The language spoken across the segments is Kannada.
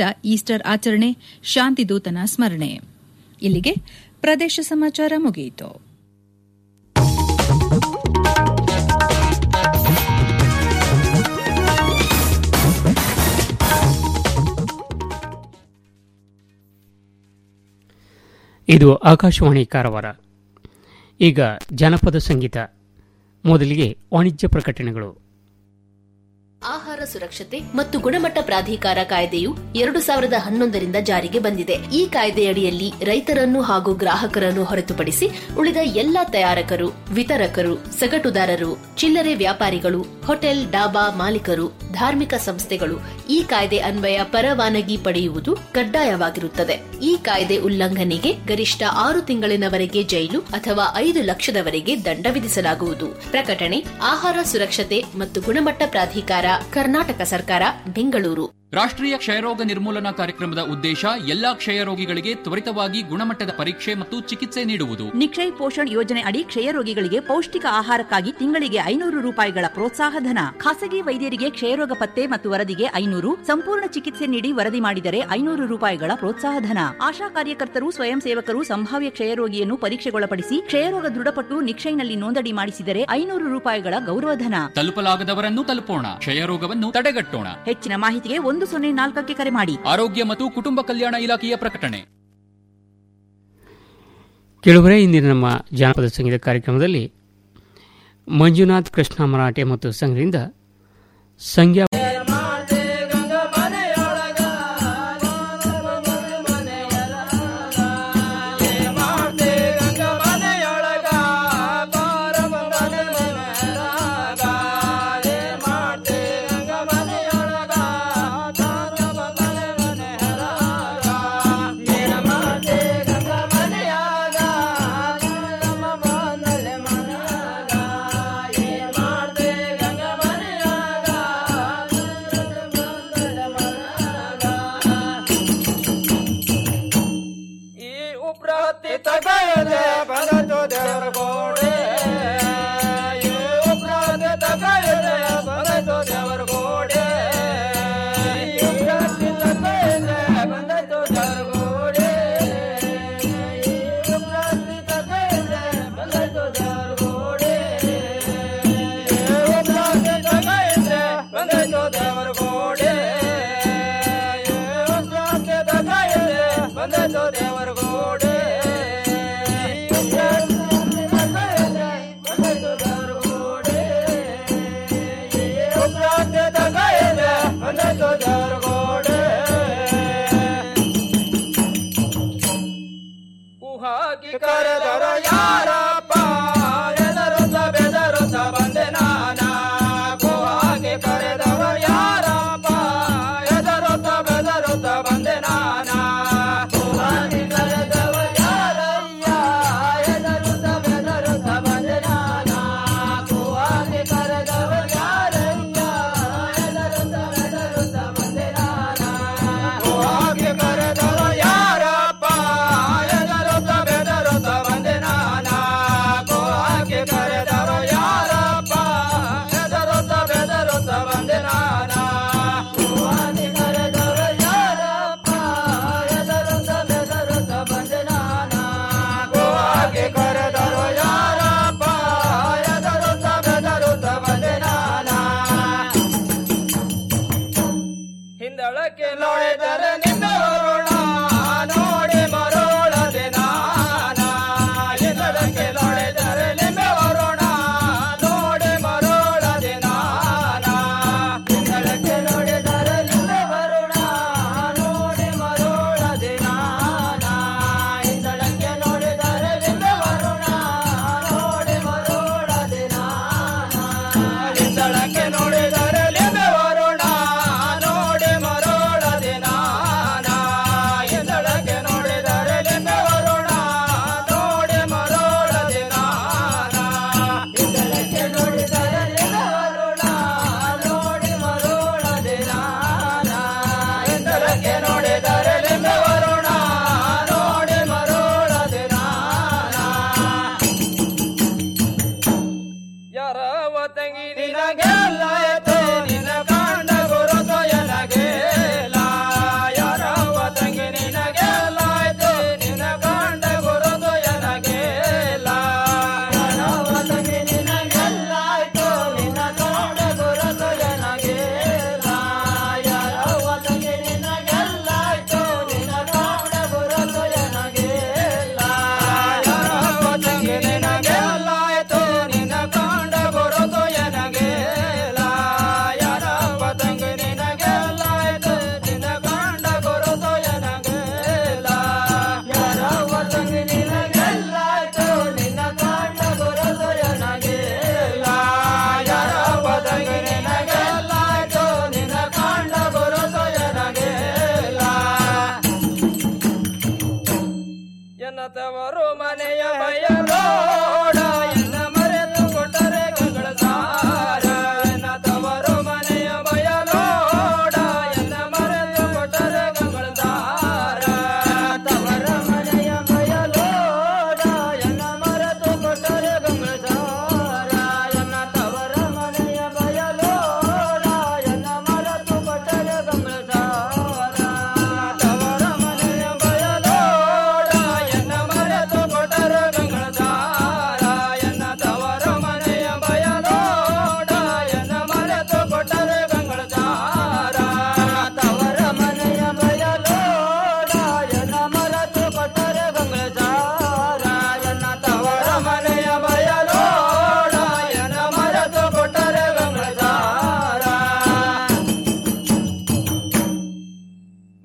ಪ್ರಸಿದ್ಧ ಈಸ್ಟರ್ ಆಚರಣೆ ಶಾಂತಿದೂತನ ಸ್ಮರಣೆ ಇಲ್ಲಿಗೆ ಪ್ರದೇಶ ಸಮಾಚಾರ ಮುಗಿಯಿತು ಇದು ಆಕಾಶವಾಣಿ ಕಾರವಾರ ಈಗ ಜನಪದ ಸಂಗೀತ ಮೊದಲಿಗೆ ವಾಣಿಜ್ಯ ಪ್ರಕಟಣೆಗಳು ಆಹಾರ ಸುರಕ್ಷತೆ ಮತ್ತು ಗುಣಮಟ್ಟ ಪ್ರಾಧಿಕಾರ ಕಾಯ್ದೆಯು ಎರಡು ಸಾವಿರದ ಹನ್ನೊಂದರಿಂದ ಜಾರಿಗೆ ಬಂದಿದೆ ಈ ಕಾಯ್ದೆಯಡಿಯಲ್ಲಿ ರೈತರನ್ನು ಹಾಗೂ ಗ್ರಾಹಕರನ್ನು ಹೊರತುಪಡಿಸಿ ಉಳಿದ ಎಲ್ಲ ತಯಾರಕರು ವಿತರಕರು ಸಗಟುದಾರರು ಚಿಲ್ಲರೆ ವ್ಯಾಪಾರಿಗಳು ಹೋಟೆಲ್ ಡಾಬಾ ಮಾಲೀಕರು ಧಾರ್ಮಿಕ ಸಂಸ್ಥೆಗಳು ಈ ಕಾಯ್ದೆ ಅನ್ವಯ ಪರವಾನಗಿ ಪಡೆಯುವುದು ಕಡ್ಡಾಯವಾಗಿರುತ್ತದೆ ಈ ಕಾಯ್ದೆ ಉಲ್ಲಂಘನೆಗೆ ಗರಿಷ್ಠ ಆರು ತಿಂಗಳಿನವರೆಗೆ ಜೈಲು ಅಥವಾ ಐದು ಲಕ್ಷದವರೆಗೆ ದಂಡ ವಿಧಿಸಲಾಗುವುದು ಪ್ರಕಟಣೆ ಆಹಾರ ಸುರಕ್ಷತೆ ಮತ್ತು ಗುಣಮಟ್ಟ ಪ್ರಾಧಿಕಾರ ಕರ್ನಾಟಕ ಸರ್ಕಾರ ಬೆಂಗಳೂರು ರಾಷ್ಟ್ರೀಯ ಕ್ಷಯರೋಗ ನಿರ್ಮೂಲನಾ ಕಾರ್ಯಕ್ರಮದ ಉದ್ದೇಶ ಎಲ್ಲಾ ಕ್ಷಯರೋಗಿಗಳಿಗೆ ತ್ವರಿತವಾಗಿ ಗುಣಮಟ್ಟದ ಪರೀಕ್ಷೆ ಮತ್ತು ಚಿಕಿತ್ಸೆ ನೀಡುವುದು ನಿಕ್ಷಯ್ ಪೋಷಣ್ ಯೋಜನೆ ಅಡಿ ಕ್ಷಯರೋಗಿಗಳಿಗೆ ಪೌಷ್ಟಿಕ ಆಹಾರಕ್ಕಾಗಿ ತಿಂಗಳಿಗೆ ಐನೂರು ರೂಪಾಯಿಗಳ ಪ್ರೋತ್ಸಾಹಧನ ಖಾಸಗಿ ವೈದ್ಯರಿಗೆ ಕ್ಷಯರೋಗ ಪತ್ತೆ ಮತ್ತು ವರದಿಗೆ ಐನೂರು ಸಂಪೂರ್ಣ ಚಿಕಿತ್ಸೆ ನೀಡಿ ವರದಿ ಮಾಡಿದರೆ ಐನೂರು ರೂಪಾಯಿಗಳ ಪ್ರೋತ್ಸಾಹಧನ ಆಶಾ ಕಾರ್ಯಕರ್ತರು ಸ್ವಯಂ ಸೇವಕರು ಸಂಭಾವ್ಯ ಕ್ಷಯರೋಗಿಯನ್ನು ಪರೀಕ್ಷೆಗೊಳಪಡಿಸಿ ಕ್ಷಯರೋಗ ದೃಢಪಟ್ಟು ನಿಕ್ಷಯ್ನಲ್ಲಿ ನೋಂದಣಿ ಮಾಡಿಸಿದರೆ ಐನೂರು ರೂಪಾಯಿಗಳ ಗೌರವಧನ ತಲುಪಲಾಗದವರನ್ನು ತಲುಪೋಣ ಕ್ಷಯರೋಗವನ್ನು ತಡೆಗಟ್ಟೋಣ ಹೆಚ್ಚಿನ ಮಾಹಿತಿಗೆ ಒಂದು ಸೊನ್ನೆ ನಾಲ್ಕಕ್ಕೆ ಕರೆ ಮಾಡಿ ಆರೋಗ್ಯ ಮತ್ತು ಕುಟುಂಬ ಕಲ್ಯಾಣ ಇಲಾಖೆಯ ಪ್ರಕಟಣೆ ಕೆಲವರೇ ಇಂದಿನ ನಮ್ಮ ಜಾನಪದ ಸಂಗೀತ ಕಾರ್ಯಕ್ರಮದಲ್ಲಿ ಮಂಜುನಾಥ್ ಕೃಷ್ಣ ಮರಾಠೆ ಮತ್ತು ಸಂಘದಿಂದ ಸಂಜ್ಞಾ ಮಾಡ್ದೆ ಗಂಗ ಮನೆಯಾಗ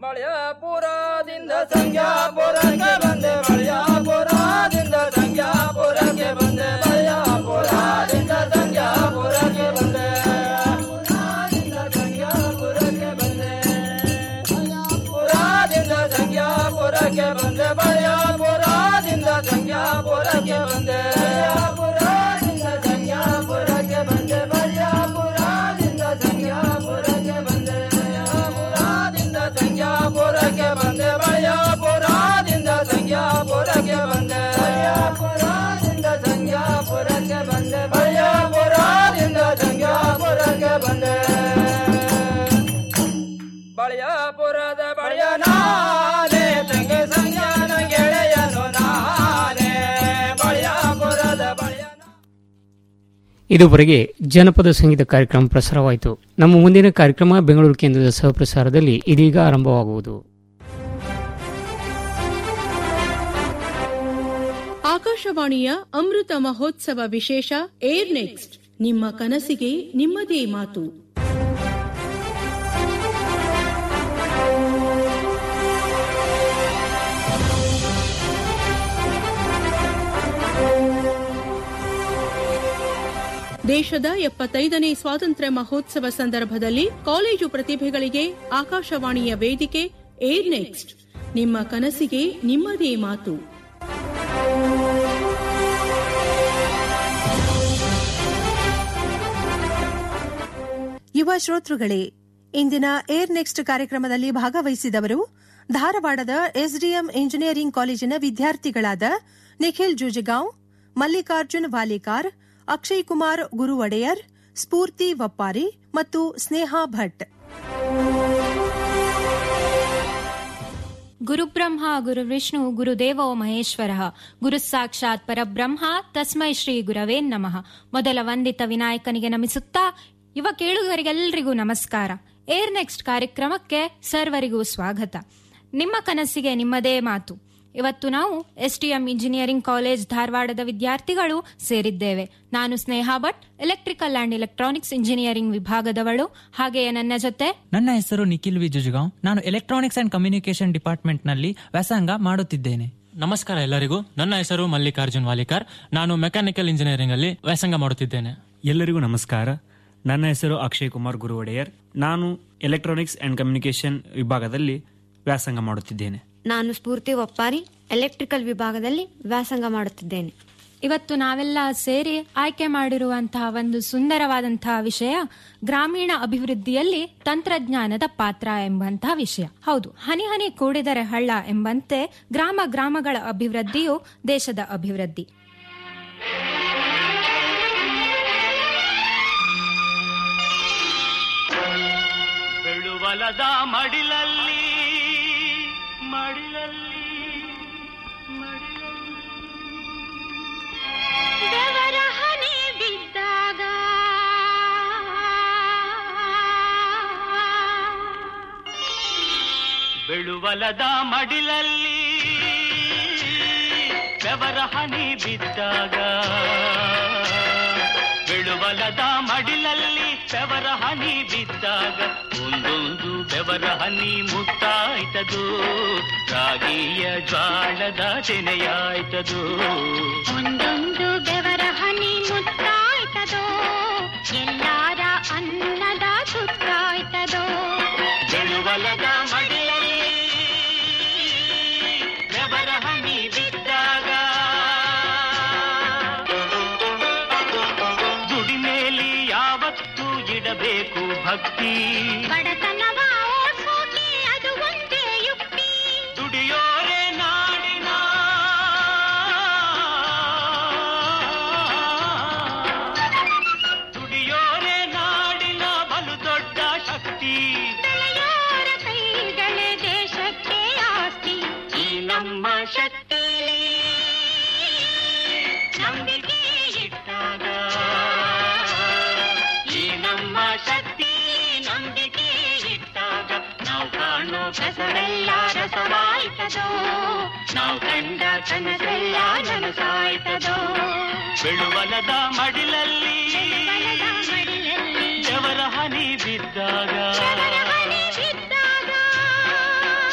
ಬಳ್ಯಾಪುರದಿಂದ ಸಂಗ್ಯಾಪುರಕ್ಕೆ ಬಂದೆ ಬಳ್ಯಾಪುರದಿಂದ ಸಂಗ್ಯಾಪುರಕ್ಕೆ ಬಂದೆ ಬಳ್ಯಾಪುರದಿಂದ ಸಂಗ್ಯಾಪುರಕ್ಕೆ ಬಂದೆ ಪುರದಿಂದ ಸಂಗ್ಯಾಪುರಕ್ಕೆ ಬಂದೆ ಬಳ್ಯಾಪುರದಿಂದ ಸಂಗ್ಯಾಪುರಕ್ಕೆ ಬಂದೆ ಪುರದಿಂದ ಸಂಗ್ಯಾಪುರಕ್ಕೆ ಬಂದೆ ಬಳ್ಯಾಪುರದಿಂದ ಸಂಗ್ಯಾಪುರಕ್ಕೆ ಬಂದೆ ಪುರದಿಂದ ಸಂಗ್ಯಾಪುರಕ್ಕೆ ಬಂದೆ ಬಳ್ಯಾಪುರದಿಂದ ಸಂಗ್ಯಾಪುರಕ್ಕೆ ಬಂದೆ ಬಳ್ಯಾಪುರದಿಂದ ಸಂಗ್ಯಾಪುರಕ್ಕೆ ಬಂದೆ ಬಳ್ಯಾಪುರದಿಂದ ಸಂಗ್ಯಾಪುರಕ್ಕೆ ಬಂದೆ ಬಳ್ಯಾಪುರದ ಬಳ್ಯ ನಾನೇ ತಂಗೆ ಸಂಜ್ಞಾನ ಗೆಳೆಯನು ನಾನೇ ಬಳ್ಯಾಪುರದ ಬಳ್ಯ ಇದುವರೆಗೆ ಜನಪದ ಸಂಗೀತ ಕಾರ್ಯಕ್ರಮ ಪ್ರಸಾರವಾಯಿತು ನಮ್ಮ ಮುಂದಿನ ಕಾರ್ಯಕ್ರಮ ಬೆಂಗಳೂರು ಕೇಂದ್ರದ ಸಹಪ್ರಸಾರದಲ್ಲಿ ಇದೀಗ ಆರಂಭವಾಗುವುದು ಆಕಾಶವಾಣಿಯ ಅಮೃತ ಮಹೋತ್ಸವ ವಿಶೇಷ ಏರ್ ನೆಕ್ಸ್ಟ್ ನಿಮ್ಮ ಕನಸಿಗೆ ನಿಮ್ಮದೇ ಮಾತು ದೇಶದ ಎಪ್ಪತ್ತೈದನೇ ಸ್ವಾತಂತ್ರ್ಯ ಮಹೋತ್ಸವ ಸಂದರ್ಭದಲ್ಲಿ ಕಾಲೇಜು ಪ್ರತಿಭೆಗಳಿಗೆ ಆಕಾಶವಾಣಿಯ ವೇದಿಕೆ ಏರ್ ನೆಕ್ಸ್ಟ್ ನಿಮ್ಮ ಕನಸಿಗೆ ನಿಮ್ಮದೇ ಮಾತು ಯುವ ಶ್ರೋತೃಗಳೇ ಇಂದಿನ ಏರ್ ನೆಕ್ಸ್ಟ್ ಕಾರ್ಯಕ್ರಮದಲ್ಲಿ ಭಾಗವಹಿಸಿದವರು ಧಾರವಾಡದ ಎಸ್ಡಿಎಂ ಇಂಜಿನಿಯರಿಂಗ್ ಕಾಲೇಜಿನ ವಿದ್ಯಾರ್ಥಿಗಳಾದ ನಿಖಿಲ್ ಜುಜಗಾಂವ್ ಮಲ್ಲಿಕಾರ್ಜುನ್ ವಾಲಿಕಾರ್ ಅಕ್ಷಯ್ ಕುಮಾರ್ ಗುರುವಡೆಯರ್ ಸ್ಫೂರ್ತಿ ವಪ್ಪಾರಿ ಮತ್ತು ಸ್ನೇಹಾ ಭಟ್ ಗುರುಬ್ರಹ್ಮ ಗುರುವಿಷ್ಣು ಗುರುದೇವೋ ಮಹೇಶ್ವರ ಗುರು ಸಾಕ್ಷಾತ್ ಪರಬ್ರಹ್ಮ ತಸ್ಮೈ ಶ್ರೀ ಗುರವೇ ನಮಃ ಮೊದಲ ವಂದಿತ ವಿನಾಯಕನಿಗೆ ನಮಿಸುತ್ತಾ ಯುವ ಕೇಳುಗರಿಗೆಲ್ಲರಿಗೂ ನಮಸ್ಕಾರ ಏರ್ ನೆಕ್ಸ್ಟ್ ಕಾರ್ಯಕ್ರಮಕ್ಕೆ ಸರ್ವರಿಗೂ ಸ್ವಾಗತ ನಿಮ್ಮ ಕನಸಿಗೆ ನಿಮ್ಮದೇ ಮಾತು ಇವತ್ತು ನಾವು ಎಸ್ಟಿಎಂ ಇಂಜಿನಿಯರಿಂಗ್ ಕಾಲೇಜ್ ಧಾರವಾಡದ ವಿದ್ಯಾರ್ಥಿಗಳು ಸೇರಿದ್ದೇವೆ ನಾನು Sneha Bhat electrical and electronics engineering ವಿಭಾಗದವಳು ಹಾಗೆಯೇ ನನ್ನ ಜೊತೆ ನನ್ನ ಹೆಸರು ನಿಖಿಲ್ ವಿ ಜುಜುಗಾಂವ್ ನಾನು ಎಲೆಕ್ಟ್ರಾನಿಕ್ಸ್ ಅಂಡ್ ಕಮ್ಯುನಿಕೇಶನ್ ಡಿಪಾರ್ಟ್ಮೆಂಟ್ ನಲ್ಲಿ ವ್ಯಾಸಂಗ ಮಾಡುತ್ತಿದ್ದೇನೆ ನಮಸ್ಕಾರ ಎಲ್ಲರಿಗೂ ನನ್ನ ಹೆಸರು ಮಲ್ಲಿಕಾರ್ಜುನ್ ವಾಲಿಕಾರ್ ನಾನು ಮೆಕ್ಯಾನಿಕಲ್ ಇಂಜಿನಿಯರಿಂಗ್ ಅಲ್ಲಿ ವ್ಯಾಸಂಗ ಮಾಡುತ್ತಿದ್ದೇನೆ ಎಲ್ಲರಿಗೂ ನಮಸ್ಕಾರ ನನ್ನ ಹೆಸರು ಅಕ್ಷಯ್ ಕುಮಾರ್ ಗುರುವಡೆಯರ್ ನಾನು ಎಲೆಕ್ಟ್ರಾನಿಕ್ಸ್ ಅಂಡ್ ಕಮ್ಯುನಿಕೇಶನ್ ವಿಭಾಗದಲ್ಲಿ ವ್ಯಾಸಂಗ ಮಾಡುತ್ತಿದ್ದೇನೆ ನಾನು ಸ್ಫೂರ್ತಿ ಒಪ್ಪಾರಿ ಎಲೆಕ್ಟ್ರಿಕಲ್ ವಿಭಾಗದಲ್ಲಿ ವ್ಯಾಸಂಗ ಮಾಡುತ್ತಿದ್ದೇನೆ ಇವತ್ತು ನಾವೆಲ್ಲ ಸೇರಿ ಆಯ್ಕೆ ಮಾಡಿರುವಂತಹ ಒಂದು ಸುಂದರವಾದಂತಹ ವಿಷಯ ಗ್ರಾಮೀಣ ಅಭಿವೃದ್ಧಿಯಲ್ಲಿ ತಂತ್ರಜ್ಞಾನದ ಪಾತ್ರ ಎಂಬಂತಹ ವಿಷಯ ಹೌದು ಹನಿ ಹನಿ ಕೂಡಿದರೆ ಹಳ್ಳ ಎಂಬಂತೆ ಗ್ರಾಮ ಗ್ರಾಮಗಳ ಅಭಿವೃದ್ಧಿಯು ದೇಶದ ಅಭಿವೃದ್ಧಿ ಬೆಳುವಲದ ಮಡಿಲಲ್ಲಿ ಮಡಿಲಲ್ಲಿ ಬೆವರ ಹನಿ ಬಿದ್ದಾಗ ಬೆಳುವಲದ ಮಡಿಲಲ್ಲಿ ಬೆವರ ಹನಿ ಬಿದ್ದಾಗ ಬೆಳುವಲದ ಮಡಿಲಲ್ಲಿ ಬೆವರ ಹನಿ ಬಿದ್ದಾಗ ಒಂದೊಂದು ಬೆವರ ಹನಿ ಮುತ್ತಾಯ್ತದು ರಾಗಿಯ ಜ್ವಾಳದ ತೆನೆಯಾಯ್ತದು ಒಂದೊಂದು ಬೆವರ ಹನಿ ಮುತ್ತಾಯ್ತದೋ ಎಲ್ಲಾರ ಅನ್ನದ ಸುತ್ತಾಯ್ತದೋ ಬೆಳುವಲದ ಮಡಿಲಲ್ಲಿ ಬೆವರ ಹನಿ ಬಿದ್ದಾಗ ದುಡಿಮೇಲಿ ಯಾವತ್ತೂ ಇಡಬೇಕು ಭಕ್ತಿ ಬಡತನವ ಓಡ್ಸೋಕೆ ಅದು ಒಂದೇ ಯುಕ್ತಿ ದುಡಿಯೋರೆ ನಾಡಿನ ದುಡಿಯೋರೆ ನಾಡಿನ ಬಲು ದೊಡ್ಡ ಶಕ್ತಿ ಬೆಳೆಯೋರ ಕೈಗಳೇ ದೇಶಕ್ಕೆ ಆಸ್ತಿ ಈ ನಮ್ಮ ಶಕ್ತಿ ನಂಬಿಕೆ ಇಟ್ಟಾಗ ಈ ನಮ್ಮ ಶಕ್ತಿ ನಂಬಿಕೆ ಇಟ್ಟಾಗ ನಾವು ಕಾಣೋ ಕಸವೆಲ್ಲ ರಸವಾಯ್ತದೋ ನಾವು ಕಂಡ ಕನಸೆಲ್ಲ ನನಸಾಯ್ತದೋ ಬೆಳುವಲದ ಮಡಿಲಲ್ಲಿ ದೇವರ ಹನಿ ಬಿದ್ದಾಗ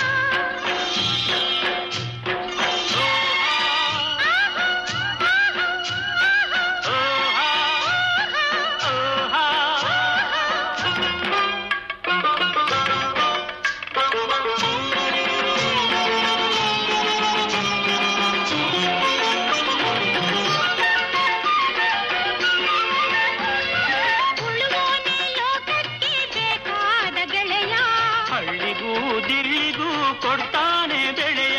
ಎಲ್ಲರಿಗೂ ಕೊಡ್ತಾನೆ ಬೆಳೆಯ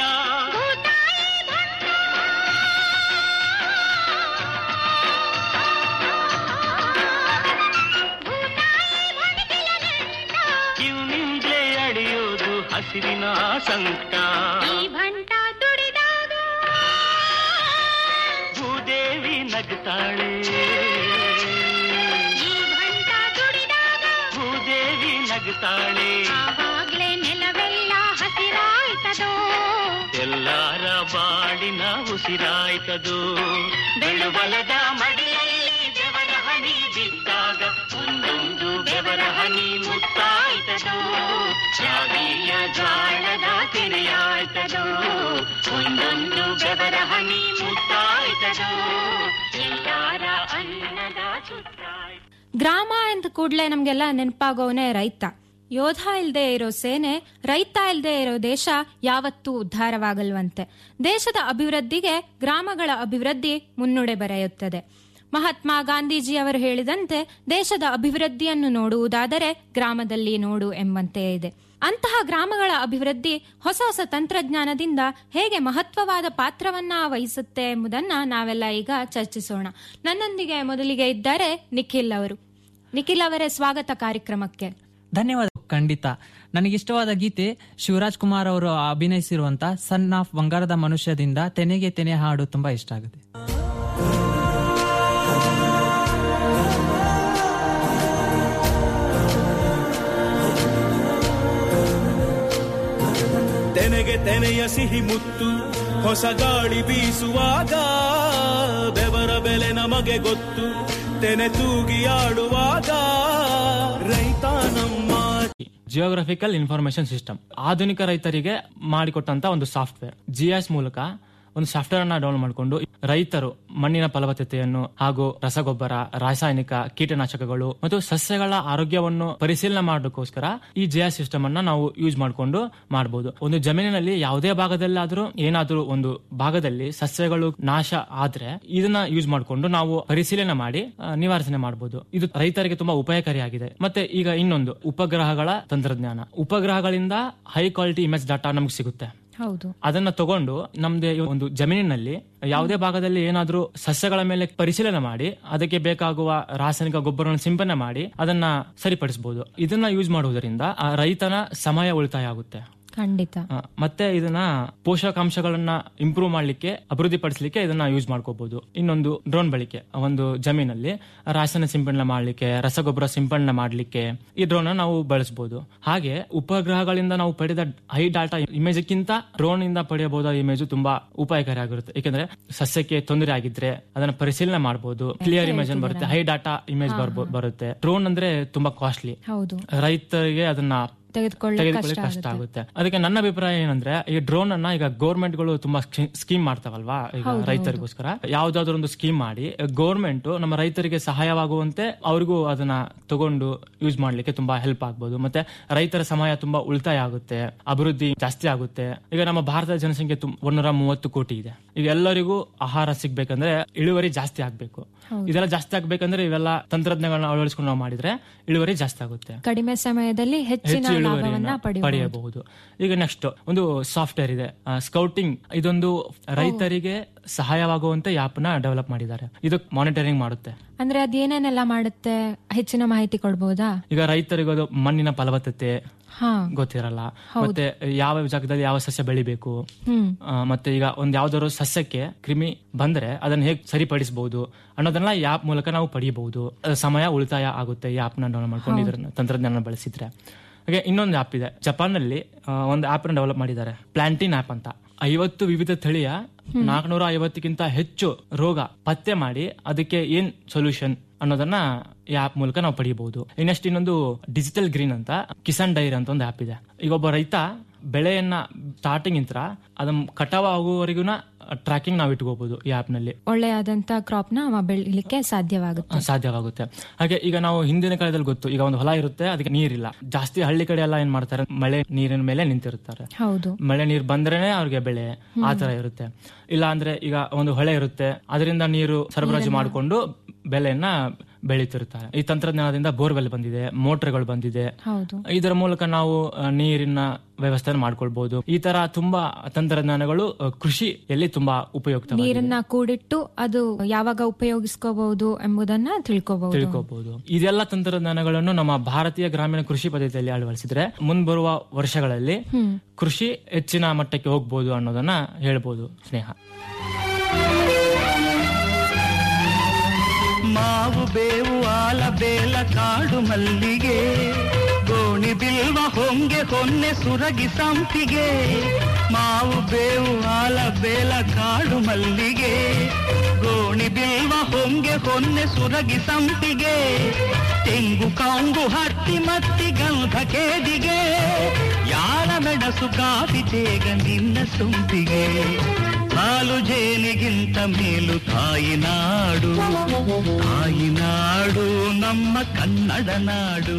ಇವನಿಂದಲೇ ಅಡಿಯೋದು ಹಸಿರಿನ ಸಂಕಟ ಈ ಭಂಟ ದುಡಿದಾಗ ಭೂದೇವಿ ನಗ್ತಾಳೆ ಈ ಭಂಟ ದುಡಿದಾಗ ಭೂದೇವಿ ನಗ್ತಾಳೆ ಆವಾಗ್ಲೇ ನೆಲವೆಲ್ಲ ಹಸಿರಾಯ್ತದೋ ಎಲ್ಲಾರ ಬಾಡಿನ ಉಸಿರಾಯ್ತದು ಬೆಳುಬಲದ ಮಡಿಯಲ್ಲಿ ಬೆವರ ಹನಿ ಬಿದ್ದಾಗ ಒಂದೊಂದು ಬೆವರ ಹನಿ ಮುತ್ತಾಯ್ತದು ಶಾವಿಯ ಜ್ವಾಳದ ಕೆರೆಯಾಯ್ತದು ಒಂದೊಂದು ಬೆವರ ಹನಿ ಮುತ್ತಾಯ್ತದು ಎಲ್ಲಾರ ಅನ್ನದ ಸುತ್ತಾಯ್ತು ಗ್ರಾಮ ಎಂದ ಕೂಡಲೇ ನಮ್ಗೆಲ್ಲ ನೆನಪಾಗೋನೆ ರೈತ ಯೋಧ ಇಲ್ದೇ ಇರೋ ಸೇನೆ ರೈತ ಇಲ್ದೇ ಇರೋ ದೇಶ ಯಾವತ್ತೂ ಉದ್ಧಾರವಾಗಲ್ವಂತೆ ದೇಶದ ಅಭಿವೃದ್ಧಿಗೆ ಗ್ರಾಮಗಳ ಅಭಿವೃದ್ಧಿ ಮುನ್ನುಡೆ ಬರೆಯುತ್ತದೆ ಮಹಾತ್ಮ ಗಾಂಧೀಜಿ ಅವರು ಹೇಳಿದಂತೆ ದೇಶದ ಅಭಿವೃದ್ಧಿಯನ್ನು ನೋಡುವುದಾದರೆ ಗ್ರಾಮದಲ್ಲಿ ನೋಡು ಎಂಬಂತೆ ಇದೆ ಅಂತಹ ಗ್ರಾಮಗಳ ಅಭಿವೃದ್ಧಿ ಹೊಸ ಹೊಸ ತಂತ್ರಜ್ಞಾನದಿಂದ ಹೇಗೆ ಮಹತ್ವವಾದ ಪಾತ್ರವನ್ನ ವಹಿಸುತ್ತೆ ಎಂಬುದನ್ನ ನಾವೆಲ್ಲ ಈಗ ಚರ್ಚಿಸೋಣ ನನ್ನೊಂದಿಗೆ ಮೊದಲಿಗೆ ಇದ್ದಾರೆ ನಿಖಿಲ್ ಅವರು ನಿಖಿಲ್ ಅವರೇ ಸ್ವಾಗತ ಕಾರ್ಯಕ್ರಮಕ್ಕೆ ಧನ್ಯವಾದ ಖಂಡಿತ ನನಗಿಷ್ಟವಾದ ಗೀತೆ ಶಿವರಾಜ್ ಕುಮಾರ್ ಅವರು ಅಭಿನಯಿಸಿರುವಂತ ಸನ್ ಆಫ್ ಬಂಗಾರದ ಮನುಷ್ಯದಿಂದ ತೆನೆಗೆ ತೆನೆ ಹಾಡು ತುಂಬಾ ಇಷ್ಟ ಆಗುತ್ತೆ ತೆನೆಗೆ ತೆನೆಯ ಸಿಹಿ ಮುತ್ತು ಹೊಸ ಗಾಳಿ ಬೀಸುವಾಗ ಬೆವರ ಬೆಲೆ ನಮಗೆ ಗೊತ್ತು ತೆನೆ ತೂಗಿ ಆಡುವಾಗ ರೈತ ನಮ್ಮ ಜಿಯೋಗ್ರಫಿಕಲ್ ಇನ್ಫಾರ್ಮೇಶನ್ ಸಿಸ್ಟಮ್ ಆಧುನಿಕ ರೈತರಿಗೆ ಮಾಡಿಕೊಟ್ಟಂತ ಒಂದು ಸಾಫ್ಟ್ವೇರ್ ಜಿಎಸ್ ಮೂಲಕ ಒಂದು ಸಾಫ್ಟ್ವೇರ್ ಅನ್ನ ಡೌನ್ಲೋಡ್ ಮಾಡಿಕೊಂಡು ರೈತರು ಮಣ್ಣಿನ ಫಲವತ್ತತೆಯನ್ನು ಹಾಗೂ ರಸಗೊಬ್ಬರ ರಾಸಾಯನಿಕ ಕೀಟನಾಶಕಗಳು ಮತ್ತು ಸಸ್ಯಗಳ ಆರೋಗ್ಯವನ್ನು ಪರಿಶೀಲನೆ ಮಾಡೋಕ್ಕೋಸ್ಕರ ಈ ಜಿಎಸ್ ಸಿಸ್ಟಮ್ ಅನ್ನ ನಾವು ಯೂಸ್ ಮಾಡಿಕೊಂಡು ಮಾಡಬಹುದು ಒಂದು ಜಮೀನಿನಲ್ಲಿ ಯಾವುದೇ ಭಾಗದಲ್ಲಾದ್ರೂ ಏನಾದ್ರೂ ಒಂದು ಭಾಗದಲ್ಲಿ ಸಸ್ಯಗಳು ನಾಶ ಆದ್ರೆ ಇದನ್ನ ಯೂಸ್ ಮಾಡಿಕೊಂಡು ನಾವು ಪರಿಶೀಲನೆ ಮಾಡಿ ಆ, ನಿವಾರಣೆ ಮಾಡಬಹುದು ಇದು ರೈತರಿಗೆ ತುಂಬಾ ಉಪಯೋಗಕಾರಿಯಾಗಿದೆ ಮತ್ತೆ ಈಗ ಇನ್ನೊಂದು ಉಪಗ್ರಹಗಳ ತಂತ್ರಜ್ಞಾನ ಉಪಗ್ರಹಗಳಿಂದ ಹೈ ಕ್ವಾಲಿಟಿ ಇಮೇಜ್ ಡಾಟಾ ನಮ್ಗೆ ಸಿಗುತ್ತೆ ಹೌದು ಅದನ್ನ ತಗೊಂಡು ನಮ್ದೇ ಈ ಒಂದು ಜಮೀನಿನಲ್ಲಿ ಯಾವುದೇ ಭಾಗದಲ್ಲಿ ಏನಾದ್ರೂ ಸಸ್ಯಗಳ ಮೇಲೆ ಪರಿಶೀಲನೆ ಮಾಡಿ ಅದಕ್ಕೆ ಬೇಕಾಗುವ ರಾಸಾಯನಿಕ ಗೊಬ್ಬರವನ್ನು ಸಿಂಪಡಣೆ ಮಾಡಿ ಅದನ್ನ ಸರಿಪಡಿಸಬಹುದು ಇದನ್ನ ಯೂಸ್ ಮಾಡುವುದರಿಂದ ಆ ರೈತನ ಸಮಯ ಉಳಿತಾಯ ಆಗುತ್ತೆ ಖಂಡಿತ ಆ, ಮತ್ತೆ ಇದನ್ನ ಪೋಷಕಾಂಶಗಳನ್ನ ಇಂಪ್ರೂವ್ ಮಾಡ್ಲಿಕ್ಕೆ ಅಭಿವೃದ್ಧಿ ಪಡಿಸಲಿಕ್ಕೆ ಇದನ್ನ ಯೂಸ್ ಮಾಡ್ಕೋಬಹುದು ಇನ್ನೊಂದು ಡ್ರೋನ್ ಬಳಕೆ ಒಂದು ಜಮೀನಲ್ಲಿ ರಾಸಾಯನಿಕ ಸಿಂಪಡಣೆ ಮಾಡ್ಲಿಕ್ಕೆ ರಸಗೊಬ್ಬರ ಸಿಂಪಡಣೆ ಮಾಡ್ಲಿಕ್ಕೆ ಈ ಡ್ರೋನ್ ನಾವು ಬಳಸಬಹುದು ಹಾಗೆ ಉಪಗ್ರಹಗಳಿಂದ ನಾವು ಪಡೆದ ಹೈ ಡಾಟಾ ಇಮೇಜ್ಗಿಂತ ಡ್ರೋನ್ ಇಂದ ಪಡೆಯಬಹುದಾದ ಇಮೇಜ್ ತುಂಬಾ ಉಪಾಯಕಾರಿಯಾಗಿರುತ್ತೆ ಯಾಕಂದ್ರೆ ಸಸ್ಯಕ್ಕೆ ತೊಂದರೆ ಆಗಿದ್ರೆ ಅದನ್ನ ಪರಿಶೀಲನೆ ಮಾಡಬಹುದು ಕ್ಲಿಯರ್ ಇಮೇಜ್ ಬರುತ್ತೆ ಹೈ ಡಾಟಾ ಇಮೇಜ್ ಬರುತ್ತೆ ಡ್ರೋನ್ ಅಂದ್ರೆ ತುಂಬಾ ಕಾಸ್ಟ್ಲಿ ಹೌದು ರೈತರಿಗೆ ಅದನ್ನ ತೆಗೆದುಕೊಳ್ಳಿ ತೆಗೆದುಕೊಳ್ಳಿ ಕಷ್ಟ ಆಗುತ್ತೆ ಅದಕ್ಕೆ ನನ್ನ ಅಭಿಪ್ರಾಯ ಏನಂದ್ರೆ ಈ ಡ್ರೋನ್ ಅನ್ನ ಈಗ ಗೌರ್ಮೆಂಟ್ ಗಳು ತುಂಬಾ ಸ್ಕೀಮ್ ಮಾಡ್ತಾವಲ್ವಾ ಈಗ ಹೌದು, ರೈತರಿಗೋಸ್ಕರ ಯಾವ್ದಾದ್ರು ಒಂದು ಸ್ಕೀಮ್ ಮಾಡಿ ಗೌರ್ಮೆಂಟ್ ನಮ್ಮ ರೈತರಿಗೆ ಸಹಾಯವಾಗುವಂತೆ ಅವ್ರಿಗೂ ಅದನ್ನ ತಗೊಂಡು ಯೂಸ್ ಮಾಡ್ಲಿಕ್ಕೆ ತುಂಬಾ ಹೆಲ್ಪ್ ಆಗ್ಬೋದು ಮತ್ತೆ ರೈತರ ಸಮಯ ತುಂಬಾ ಉಳಿತಾಯ ಆಗುತ್ತೆ ಅಭಿವೃದ್ಧಿ ಜಾಸ್ತಿ ಆಗುತ್ತೆ ಈಗ ನಮ್ಮ ಭಾರತದ ಜನಸಂಖ್ಯೆ ತುಂ- ಒಂದೂರ ಮೂವತ್ತು ಕೋಟಿ ಇದೆ ಈಗ ಎಲ್ಲರಿಗೂ ಆಹಾರ ಸಿಗ್ಬೇಕಂದ್ರೆ ಇಳುವರಿ ಜಾಸ್ತಿ ಆಗ್ಬೇಕು ಹೌದು. ಇದೆಲ್ಲ ಜಾಸ್ತಿ ಆಗ್ಬೇಕಂದ್ರೆ ಇವೆಲ್ಲ ತಂತ್ರಜ್ಞಾನಗಳನ್ನ ಅಳವಡಿಸ್ಕೊಂಡು ನಾವು ಮಾಡಿದ್ರೆ ಇಳುವರಿ ಜಾಸ್ತಿ ಆಗುತ್ತೆ ಕಡಿಮೆ ಸಮಯದಲ್ಲಿ ಹೆಚ್ಚಿನ ಹೆಚ್ಚು ಲಾಭವನ್ನ ಇಳುವರಿಯನ್ನ ಪಡೆಯಬಹುದು ಪಡೆಯಬಹುದು ಈಗ ನೆಕ್ಸ್ಟ್ ಒಂದು ಸಾಫ್ಟ್ವೇರ್ ಇದೆ ಸ್ಕೌಟಿಂಗ್ ಇದೊಂದು ರೈತರಿಗೆ ಸಹಾಯವಾಗುವಂತೆ ಆಪ್ ನ ಡೆವಲಪ್ ಮಾಡಿದ್ದಾರೆ ಇದು ಮಾನಿಟರಿಂಗ್ ಮಾಡುತ್ತೆ ಅಂದ್ರೆ ಅದೇನೇನೆಲ್ಲ ಮಾಡುತ್ತೆ ಹೆಚ್ಚಿನ ಮಾಹಿತಿ ಕೊಡ್ಬೋದಾ ಈಗ ರೈತರಿಗೆ ಅದು ಮಣ್ಣಿನ ಫಲವತ್ತತೆ ಹಾ ಗೊತ್ತಿರಲ್ಲ ಹೌದು. ಮತ್ತೆ ಯಾವ ಜಾಗದಲ್ಲಿ ಯಾವ ಸಸ್ಯ ಬೆಳಿಬೇಕು ಹ್ಮ್ ಆ, ಮತ್ತೆ ಈಗ ಒಂದ್ ಯಾವ್ದಾದ್ರು ಸಸ್ಯಕ್ಕೆ ಕ್ರಿಮಿ ಬಂದ್ರೆ ಅದನ್ನ ಹೇಗೆ ಸರಿಪಡಿಸಬಹುದು ಅನ್ನೋದನ್ನ ಈ ಆಪ್ ಮೂಲಕ ನಾವು ಪಡೆಯಬಹುದು ಅದು ಸಮಯ ಉಳಿತಾಯ ಆಗುತ್ತೆ ಈ ಆಪ್ ನ ಡೌನ್ಲೋಡ್ ಮಾಡ್ಕೊಂಡು ಹೌದು. ಇದನ್ನ ತಂತ್ರಜ್ಞಾನ ಬಳಸಿದ್ರೆ ಹಾಗೆ ಇನ್ನೊಂದು ಆಪ್ ಇದೆ ಜಪಾನ್ ನಲ್ಲಿ ಒಂದು ಆಪ್ ನ ಡೆವಲಪ್ ಮಾಡಿದ್ದಾರೆ ಪ್ಲಾಂಟಿನ್ ಆಪ್ ಅಂತ ಐವತ್ತು ವಿವಿಧ ತಳಿಯ ನಾಲ್ಕನೂರ ಐವತ್ತಕ್ಕಿಂತ ಹೆಚ್ಚು ರೋಗ ಪತ್ತೆ ಮಾಡಿ ಅದಕ್ಕೆ ಏನ್ ಸೊಲ್ಯೂಷನ್ ಅನ್ನೋದನ್ನ ಈ ಆಪ್ ಮೂಲಕ ನಾವು ಪಡೆಯಬಹುದು ಇನ್ನಷ್ಟು ಇನ್ನೊಂದು ಡಿಜಿಟಲ್ ಗ್ರೀನ್ ಅಂತ ಕಿಸಾನ್ ಡೈರಿ ಅಂತ ಒಂದು ಆಪ್ ಇದೆ ಈಗ ಒಬ್ಬ ರೈತ ಬೆಳೆಯನ್ನ ಸ್ಟಾರ್ಟಿಂಗ್ ಇಂತ್ರ ಅದನ್ನ ಕಟಾವ್ ಆಗುವವರೆಗೂ ಟ್ರ್ಯಾಕಿಂಗ್ ನಾವು ಇಟ್ಕೋಬಹುದು ಈ ಆಪ್ ನಲ್ಲಿ ಒಳ್ಳೆಯಾದಂತ ಕ್ರಾಪ್ ನ ಅವ ಬೆಳಿಲಿಕ್ಕೆ ಸಾಧ್ಯವಾಗುತ್ತೆ ಸಾಧ್ಯವಾಗುತ್ತೆ ಹಾಗೆ ಈಗ ನಾವು ಹಿಂದಿನ ಕಾಲದಲ್ಲಿ ಗೊತ್ತು ಈಗ ಒಂದು ಹೊಲ ಇರುತ್ತೆ ಅದಕ್ಕೆ ನೀರಿಲ್ಲ ಜಾಸ್ತಿ ಹಳ್ಳಿ ಕಡೆ ಎಲ್ಲ ಏನ್ ಮಾಡ್ತಾರೆ ಮಳೆ ನೀರಿನ ಮೇಲೆ ನಿಂತಿರುತ್ತಾರೆ ಹೌದು ಮಳೆ ನೀರು ಬಂದ್ರೇನೆ ಅವ್ರಿಗೆ ಬೆಳೆ ಆ ತರ ಇರುತ್ತೆ ಇಲ್ಲ ಅಂದ್ರೆ ಈಗ ಒಂದು ಹೊಳೆ ಇರುತ್ತೆ ಅದರಿಂದ ನೀರು ಸರಬರಾಜು ಮಾಡಿಕೊಂಡು ಬೆಳೆಯನ್ನ ಬೆಳೀತಿರ್ತಾರೆ ಈ ತಂತ್ರಜ್ಞಾನದಿಂದ ಬೋರ್ವೆಲ್ ಬಂದಿದೆ ಮೋಟರ್ಗಳು ಬಂದಿದೆ ಹೌದು ಇದರ ಮೂಲಕ ನಾವು ಆ, ನೀರಿನ ವ್ಯವಸ್ಥೆ ಮಾಡ್ಕೊಳ್ಬಹುದು ಈ ತರ ತುಂಬಾ ತಂತ್ರಜ್ಞಾನಗಳು ಆ, ಕೃಷಿಯಲ್ಲಿ ತುಂಬಾ ಉಪಯುಕ್ತ ನೀರನ್ನ ಕೂಡಿಟ್ಟು ಅದು ಯಾವಾಗ ಉಪಯೋಗಿಸ್ಕೋಬಹುದು ಎಂಬುದನ್ನ ತಿಳ್ಕೋಬಹುದು ತಿಳ್ಕೋಬಹುದು ಇದೆಲ್ಲ ತಂತ್ರಜ್ಞಾನಗಳನ್ನು ನಮ್ಮ ಭಾರತೀಯ ಗ್ರಾಮೀಣ ಕೃಷಿ ಪದ್ಧತಿಯಲ್ಲಿ ಅಳವಡಿಸಿದ್ರೆ ಮುಂಬರುವ ವರ್ಷಗಳಲ್ಲಿ ಹ್ಮ್ ಕೃಷಿ ಹೆಚ್ಚಿನ ಮಟ್ಟಕ್ಕೆ ಹೋಗ್ಬೋದು ಅನ್ನೋದನ್ನ ಹೇಳ್ಬೋದು ಸ್ನೇಹ ಮಾವು ಬೇವು ಆಲ ಬೇಲ ಕಾಡು ಮಲ್ಲಿಗೆ ಗೋಣಿ ಬಿಲ್ವ ಹೊಂಗೆ ಹೊನ್ನೆ ಸುರಗಿ ಸಂಪಿಗೆ ಮಾವು ಬೇವು ಆಲ ಬೇಲ ಕಾಡು ಮಲ್ಲಿಗೆ ಗೋಣಿ ಬಿಲ್ವ ಹೊಂಗೆ ಹೊನ್ನೆ ಸುರಗಿ ಸಂಪಿಗೆ ತೆಂಗು ಕಾಂಗು ಹತ್ತಿ ಮತ್ತಿ ಗಂಧ ಕೇದಿಗೆ ಯಾರ ಮೆಣಸು ಕಾಫಿ ತೇಗ ನಿನ್ನ ಸೊಂಪಿಗೆ ಹಾಲು ಜೇನಿಗಿಂತ ಮೇಲು ತಾಯಿ ನಾಡು ತಾಯಿ ನಾಡು ನಮ್ಮ ಕನ್ನಡ ನಾಡು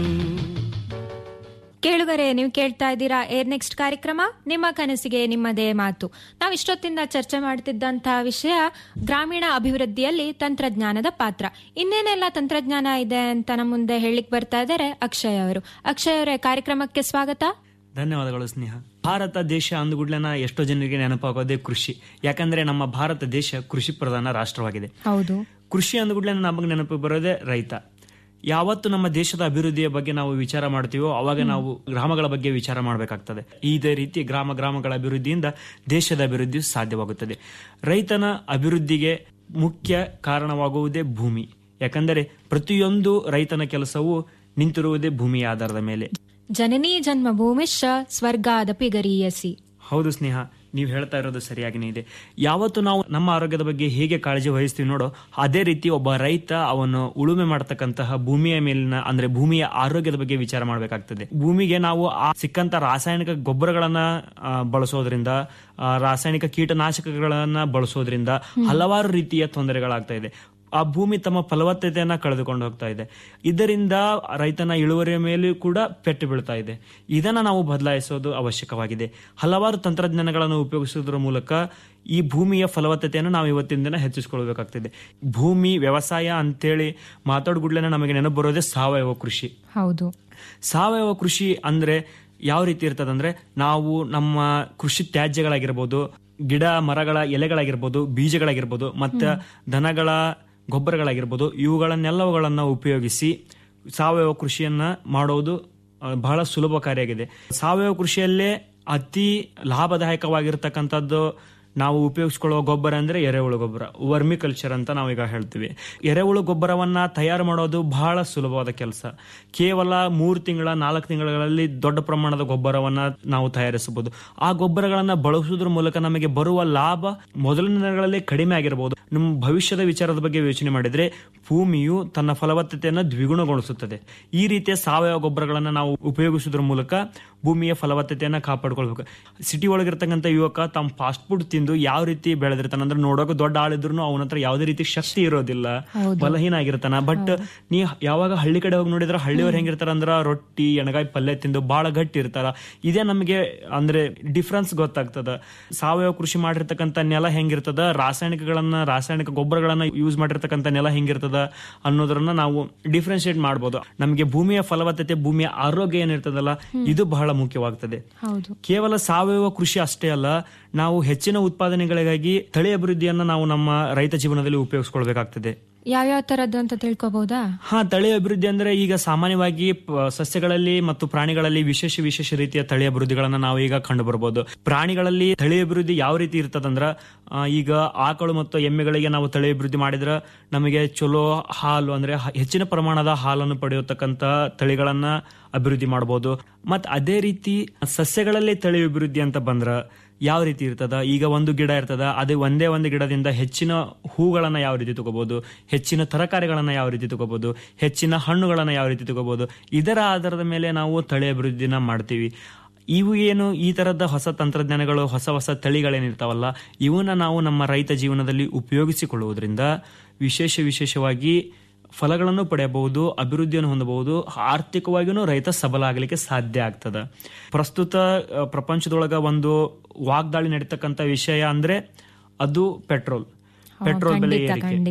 ಕೇಳುಗರೆ ನೀವು ಕೇಳ್ತಾ ಇದ್ದೀರಾ ಏರ್ ನೆಕ್ಸ್ಟ್ ಕಾರ್ಯಕ್ರಮ ನಿಮ್ಮ ಕನಸಿಗೆ ನಿಮ್ಮದೇ ಮಾತು ನಾವು ಇಷ್ಟೊತ್ತಿಂದ ಚರ್ಚೆ ಮಾಡ್ತಿದ್ದಂತಹ ವಿಷಯ ಗ್ರಾಮೀಣ ಅಭಿವೃದ್ಧಿಯಲ್ಲಿ ತಂತ್ರಜ್ಞಾನದ ಪಾತ್ರ ಇನ್ನೇನೆಲ್ಲ ತಂತ್ರಜ್ಞಾನ ಇದೆ ಅಂತ ನಮ್ಮ ಮುಂದೆ ಹೇಳಿಕ್ ಬರ್ತಾ ಇದ್ದಾರೆ ಅಕ್ಷಯ್ ಅವರು ಅಕ್ಷಯ್ ಅವರೇ ಕಾರ್ಯಕ್ರಮಕ್ಕೆ ಸ್ವಾಗತ ಧನ್ಯವಾದಗಳು ಸ್ನೇಹ ಭಾರತ ದೇಶ ಅಂದುಗುಡ್ಲನ ಎಷ್ಟೋ ಜನರಿಗೆ ನೆನಪಾಗೋದೇ ಕೃಷಿ ಯಾಕಂದ್ರೆ ನಮ್ಮ ಭಾರತ ದೇಶ ಕೃಷಿ ಪ್ರಧಾನ ರಾಷ್ಟ್ರವಾಗಿದೆ ಹೌದು ಕೃಷಿ ಅಂದುಗುಡ್ಲನ ನಮಗೆ ನೆನಪು ಬರೋದೇ ರೈತ ಯಾವತ್ತು ನಮ್ಮ ದೇಶದ ಅಭಿವೃದ್ಧಿಯ ಬಗ್ಗೆ ನಾವು ವಿಚಾರ ಮಾಡ್ತೀವೋ ಅವಾಗ ನಾವು ಗ್ರಾಮಗಳ ಬಗ್ಗೆ ವಿಚಾರ ಮಾಡಬೇಕಾಗ್ತದೆ ಇದೇ ರೀತಿ ಗ್ರಾಮ ಗ್ರಾಮಗಳ ಅಭಿವೃದ್ಧಿಯಿಂದ ದೇಶದ ಅಭಿವೃದ್ಧಿ ಸಾಧ್ಯವಾಗುತ್ತದೆ ರೈತನ ಅಭಿವೃದ್ಧಿಗೆ ಮುಖ್ಯ ಕಾರಣವಾಗುವುದೇ ಭೂಮಿ ಯಾಕಂದರೆ ಪ್ರತಿಯೊಂದು ರೈತನ ಕೆಲಸವು ನಿಂತಿರುವುದೇ ಭೂಮಿಯ ಆಧಾರದ ಮೇಲೆ ಜನನೀ ಜನ್ಮ ಭೂಮಿಶ್ಚ ಸ್ವರ್ಗಾದಪಿ ಗರೀಯಸಿ ಹೌದು ಸ್ನೇಹ ನೀವು ಹೇಳ್ತಾ ಇರೋದು ಸರಿಯಾಗಿನೇ ಇದೆ ಯಾವತ್ತು ನಾವು ನಮ್ಮ ಆರೋಗ್ಯದ ಬಗ್ಗೆ ಹೇಗೆ ಕಾಳಜಿ ವಹಿಸ್ತೀವಿ ನೋಡೋ ಅದೇ ರೀತಿ ಒಬ್ಬ ರೈತ ಅವನು ಉಳುಮೆ ಮಾಡತಕ್ಕಂತಹ ಭೂಮಿಯ ಮೇಲಿನ ಅಂದ್ರೆ ಭೂಮಿಯ ಆರೋಗ್ಯದ ಬಗ್ಗೆ ವಿಚಾರ ಮಾಡಬೇಕಾಗ್ತದೆ ಭೂಮಿಗೆ ನಾವು ಆ ಸಿಕ್ಕಂತ ರಾಸಾಯನಿಕ ಗೊಬ್ಬರಗಳನ್ನ ಆ, ಬಳಸೋದ್ರಿಂದ ಆ, ರಾಸಾಯನಿಕ ಕೀಟನಾಶಕಗಳನ್ನ ಬಳಸೋದ್ರಿಂದ ಹಲವಾರು ರೀತಿಯ ತೊಂದರೆಗಳಾಗ್ತಾ ಇದೆ ಆ ಭೂಮಿ ತಮ್ಮ ಫಲವತ್ತತೆಯನ್ನ ಕಳೆದುಕೊಂಡು ಹೋಗ್ತಾ ಇದೆ ಇದರಿಂದ ರೈತನ ಇಳುವರಿಯ ಮೇಲೂ ಕೂಡ ಪೆಟ್ಟು ಬೀಳ್ತಾ ಇದೆ ಇದನ್ನ ನಾವು ಬದಲಾಯಿಸೋದು ಅವಶ್ಯಕವಾಗಿದೆ ಹಲವಾರು ತಂತ್ರಜ್ಞಾನಗಳನ್ನು ಉಪಯೋಗಿಸೋದ್ರ ಮೂಲಕ ಈ ಭೂಮಿಯ ಫಲವತ್ತತೆಯನ್ನು ನಾವು ಇವತ್ತಿನ ದಿನ ಹೆಚ್ಚಿಸಿಕೊಳ್ಬೇಕಾಗ್ತದೆ ಭೂಮಿ ವ್ಯವಸಾಯ ಅಂತೇಳಿ ಮಾತಾಡ್ಗುಡ್ಲೇನೆ ನಮಗೆ ನೆನಪು ಬರೋದೇ ಸಾವಯವ ಕೃಷಿ ಹೌದು ಸಾವಯವ ಕೃಷಿ ಅಂದ್ರೆ ಯಾವ ರೀತಿ ಇರ್ತದಂದ್ರೆ ನಾವು ನಮ್ಮ ಕೃಷಿ ತ್ಯಾಜ್ಯಗಳಾಗಿರ್ಬೋದು ಗಿಡ ಮರಗಳ ಎಲೆಗಳಾಗಿರ್ಬೋದು ಬೀಜಗಳಾಗಿರ್ಬೋದು ಮತ್ತೆ ದನಗಳ ಗೊಬ್ಬರಗಳಾಗಿರ್ಬೋದು ಇವುಗಳನ್ನೆಲ್ಲವುಗಳನ್ನ ಉಪಯೋಗಿಸಿ ಸಾವಯವ ಕೃಷಿಯನ್ನ ಮಾಡೋದು ಆ, ಬಹಳ ಸುಲಭಕಾರಿಯಾಗಿದೆ ಸಾವಯವ ಕೃಷಿಯಲ್ಲೇ ಅತಿ ಲಾಭದಾಯಕವಾಗಿರ್ತಕ್ಕಂಥದ್ದು ನಾವು ಉಪಯೋಗಿಸ್ಕೊಳ್ಳುವ ಗೊಬ್ಬರ ಅಂದ್ರೆ ಎರೆಹುಳು ಗೊಬ್ಬರ ವರ್ಮಿ ಕಲ್ಚರ್ ಅಂತ ನಾವೀಗ ಹೇಳ್ತೀವಿ ಎರೆಹುಳು ಗೊಬ್ಬರವನ್ನ ತಯಾರು ಮಾಡೋದು ಬಹಳ ಸುಲಭವಾದ ಕೆಲಸ ಕೇವಲ ಮೂರು ತಿಂಗಳ ನಾಲ್ಕು ತಿಂಗಳಲ್ಲಿ ದೊಡ್ಡ ಪ್ರಮಾಣದ ಗೊಬ್ಬರವನ್ನ ನಾವು ತಯಾರಿಸಬಹುದು ಆ ಗೊಬ್ಬರಗಳನ್ನ ಬಳಸುವುದ್ರ ಮೂಲಕ ನಮಗೆ ಬರುವ ಲಾಭ ಮೊದಲಿನ ದಿನಗಳಲ್ಲಿ ಕಡಿಮೆ ಆಗಿರಬಹುದು ನಮ್ಮ ಭವಿಷ್ಯದ ವಿಚಾರದ ಬಗ್ಗೆ ಯೋಚನೆ ಮಾಡಿದ್ರೆ ಭೂಮಿಯು ತನ್ನ ಫಲವತ್ತತೆಯನ್ನು ದ್ವಿಗುಣಗೊಳಿಸುತ್ತದೆ ಈ ರೀತಿಯ ಸಾವಯವ ಗೊಬ್ಬರಗಳನ್ನ ನಾವು ಉಪಯೋಗಿಸುವುದ್ರ ಮೂಲಕ ಭೂಮಿಯ ಫಲವತ್ತತೆಯನ್ನ ಕಾಪಾಡ್ಕೊಳ್ಬೇಕು ಸಿಟಿ ಒಳಗಿರ್ತಕ್ಕಂಥ ಯುವಕ ತಮ್ಮ ಫಾಸ್ಟ್ ಫುಡ್ ತಿಂದು ಯಾವ ರೀತಿ ಬೆಳೆದಿರ್ತಾನ ಅಂದ್ರೆ ನೋಡೋಕೆ ದೊಡ್ಡ ಆಳಿದ್ರು ಅವನ ಹತ್ರ ಯಾವುದೇ ರೀತಿ ಶಕ್ತಿ ಇರೋದಿಲ್ಲ ಹೌದು. ಬಲಹೀನ ಆಗಿರ್ತಾನ ಬಟ್ ನೀ ಯಾವಾಗ ಹಳ್ಳಿ ಕಡೆ ಹೋಗಿ ನೋಡಿದ್ರೆ ಹಳ್ಳಿಯವ್ರು ಹೆಂಗಿರ್ತಾರ ಅಂದ್ರ ರೊಟ್ಟಿ ಎಣಗಾಯಿ ಪಲ್ಯ ತಿಂದು ಬಹಳ ಗಟ್ಟಿ ಇರ್ತಾರ ಇದೇ ನಮಗೆ ಅಂದ್ರೆ ಡಿಫ್ರೆನ್ಸ್ ಗೊತ್ತಾಗ್ತದ ಸಾವಯವ ಕೃಷಿ ಮಾಡಿರ್ತಕ್ಕಂಥ ನೆಲ ಹೆಂಗಿರ್ತದ ರಾಸಾಯನಿಕಗಳನ್ನ ರಾಸಾಯನಿಕ ಗೊಬ್ಬರಗಳನ್ನ ಯೂಸ್ ಮಾಡಿರ್ತಕ್ಕಂಥ ನೆಲ ಹೆಂಗಿರ್ತದ ಅನ್ನೋದ್ರನ್ನ ನಾವು ಡಿಫ್ರೆನ್ಶಿಯೇಟ್ ಮಾಡ್ಬೋದು ನಮಗೆ ಭೂಮಿಯ ಫಲವತ್ತತೆ ಭೂಮಿಯ ಆರೋಗ್ಯ ಏನಿರ್ತದಲ್ಲ ಇದು ಬಹಳ ಮುಖ್ಯವಾಗ್ತದೆ ಹೌದು ಕೇವಲ ಸಾವಯವ ಕೃಷಿ ಅಷ್ಟೇ ಅಲ್ಲ ನಾವು ಹೆಚ್ಚಿನ ಉತ್ಪಾದನೆಗಳಿಗಾಗಿ ತಳಿ ಅಭಿವೃದ್ಧಿಯನ್ನ ನಾವು ನಮ್ಮ ರೈತ ಜೀವನದಲ್ಲಿ ಉಪಯೋಗಿಸ್ಕೊಳ್ಬೇಕಾಗ್ತದೆ ಯಾವ್ಯಾವ ತರದ್ದು ಅಂತ ತಿಳ್ಕೊಬಹುದಾ ಹಾ ತಳಿ ಅಭಿವೃದ್ಧಿ ಅಂದ್ರೆ ಈಗ ಸಾಮಾನ್ಯವಾಗಿ ಪ- ಸಸ್ಯಗಳಲ್ಲಿ ಮತ್ತು ಪ್ರಾಣಿಗಳಲ್ಲಿ ವಿಶೇಷ ವಿಶೇಷ ರೀತಿಯ ತಳಿ ಅಭಿವೃದ್ಧಿಗಳನ್ನ ನಾವು ಈಗ ಕಂಡು ಬರಬಹುದು ಪ್ರಾಣಿಗಳಲ್ಲಿ ತಳಿ ಅಭಿವೃದ್ಧಿ ಯಾವ ರೀತಿ ಇರ್ತದಂದ್ರ ಆ, ಈಗ ಆಕಳು ಮತ್ತು ಎಮ್ಮೆಗಳಿಗೆ ನಾವು ತಳಿ ಅಭಿವೃದ್ಧಿ ಮಾಡಿದ್ರ ನಮಗೆ ಚಲೋ ಹಾಲು ಅಂದ್ರೆ ಹ- ಹೆಚ್ಚಿನ ಪ್ರಮಾಣದ ಹಾಲನ್ನು ಪಡೆಯತಕ್ಕಂತ ತಳಿಗಳನ್ನ ಅಭಿವೃದ್ಧಿ ಮಾಡಬಹುದು ಮತ್ ಅದೇ ರೀತಿ ಸಸ್ಯಗಳಲ್ಲಿ ತಳಿ ಅಭಿವೃದ್ಧಿ ಅಂತ ಬಂದ್ರ ಯಾವ ರೀತಿ ಇರ್ತದ ಈಗ ಒಂದು ಗಿಡ ಇರ್ತದ ಅದೇ ಒಂದೇ ಒಂದು ಗಿಡದಿಂದ ಹೆಚ್ಚಿನ ಹೂಗಳನ್ನ ಯಾವ ರೀತಿ ತಗೋಬಹುದು ಹೆಚ್ಚಿನ ತರಕಾರಿಗಳನ್ನ ಯಾವ ರೀತಿ ತಗೋಬಹುದು ಹೆಚ್ಚಿನ ಹಣ್ಣುಗಳನ್ನ ಯಾವ ರೀತಿ ತಗೋಬಹುದು ಇದರ ಆಧಾರದ ಮೇಲೆ ನಾವು ತಳಿ ಅಭಿವೃದ್ಧಿನ ಮಾಡ್ತೀವಿ ಇವು ಏನು ಈ ತರದ ಹೊಸ ತಂತ್ರಜ್ಞಾನಗಳು ಹೊಸ ಹೊಸ ತಳಿಗಳೇನಿರ್ತಾವಲ್ಲ ಇವನ್ನ ನಾವು ನಮ್ಮ ರೈತ ಜೀವನದಲ್ಲಿ ಉಪಯೋಗಿಸಿಕೊಳ್ಳುವುದರಿಂದ ವಿಶೇಷ ವಿಶೇಷವಾಗಿ ಫಲಗಳನ್ನು ಪಡೆಯಬಹುದು ಅಭಿವೃದ್ಧಿಯನ್ನು ಹೊಂದಬಹುದು ಆರ್ಥಿಕವಾಗಿಯೂ ರೈತ ಸಬಲ ಆಗಲಿಕ್ಕೆ ಸಾಧ್ಯ ಆಗ್ತದ ಪ್ರಸ್ತುತ ಆ, ಪ್ರಪಂಚದೊಳಗ ಒಂದು ವಾಗ್ದಾಳಿ ನಡೀತಕ್ಕಂಥ ವಿಷಯ ಅಂದ್ರೆ ಅದು ಪೆಟ್ರೋಲ್ ಹಾ, ಪೆಟ್ರೋಲ್ ಬೆಲೆ ಖಂಡಿತ, ಏರಿಕೆ ಖಂಡಿತ.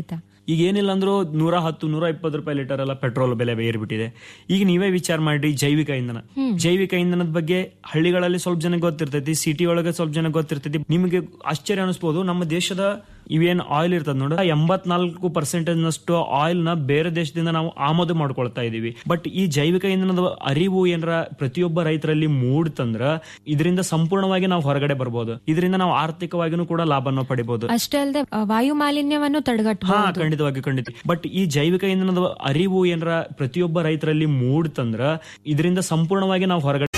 ಈಗ ಏನಿಲ್ಲ ಅಂದ್ರೂ ನೂರ ಹತ್ತು ನೂರ ಇಪ್ಪತ್ತು ರೂಪಾಯಿ ಲೀಟರ್ ಎಲ್ಲ ಪೆಟ್ರೋಲ್ ಬೆಲೆ ಏರ್ಬಿಟ್ಟಿದೆ ಈಗ ನೀವೇ ವಿಚಾರ ಮಾಡಿ ಜೈವಿಕ ಇಂಧನ ಜೈವಿಕ ಇಂಧನದ ಬಗ್ಗೆ ಹಳ್ಳಿಗಳಲ್ಲಿ ಸ್ವಲ್ಪ ಜನ ಗೊತ್ತಿರ್ತೈತಿ ಸಿಟಿ ಒಳಗೆ ಸ್ವಲ್ಪ ಜನ ಗೊತ್ತಿರ್ತೈತಿ ನಿಮಗೆ ಆಶ್ಚರ್ಯ ಅನಿಸ್ಬೋದು ನಮ್ಮ ದೇಶದ ಇವೇನ್ ಆಯಿಲ್ ಇರ್ತದ ನೋಡ ಎಂಬತ್ನಾಲ್ಕು ಪರ್ಸೆಂಟೇಜ್ ನಷ್ಟು ಆಯಿಲ್ ನ ಬೇರೆ ದೇಶದಿಂದ ನಾವು ಆಮದು ಮಾಡ್ಕೊಳ್ತಾ ಇದೀವಿ ಬಟ್ ಈ ಜೈವಿಕ ಇಂಧನದ ಅರಿವು ಏನಾರ ಪ್ರತಿಯೊಬ್ಬ ರೈತರಲ್ಲಿ ಮೂಡ್ತಂದ್ರ ಇದರಿಂದ ಸಂಪೂರ್ಣವಾಗಿ ನಾವು ಹೊರಗಡೆ ಬರ್ಬೋದು ಇದರಿಂದ ನಾವು ಆರ್ಥಿಕವಾಗಿನೂ ಕೂಡ ಲಾಭನ ಪಡಿಬಹುದು ಅಷ್ಟೇ ಅಲ್ಲದೆ ವಾಯು ಮಾಲಿನ್ಯವನ್ನು ಹಾ ತಡೆಗಟ್ಟಬಹುದು ಖಂಡಿತವಾಗಿ ಖಂಡಿತ ಬಟ್ ಈ ಜೈವಿಕ ಇಂಧನದ ಅರಿವು ಏನಾರ ಪ್ರತಿಯೊಬ್ಬ ರೈತರಲ್ಲಿ ಮೂಡ್ತಂದ್ರ ಇದರಿಂದ ಸಂಪೂರ್ಣವಾಗಿ ನಾವು ಹೊರಗಡೆ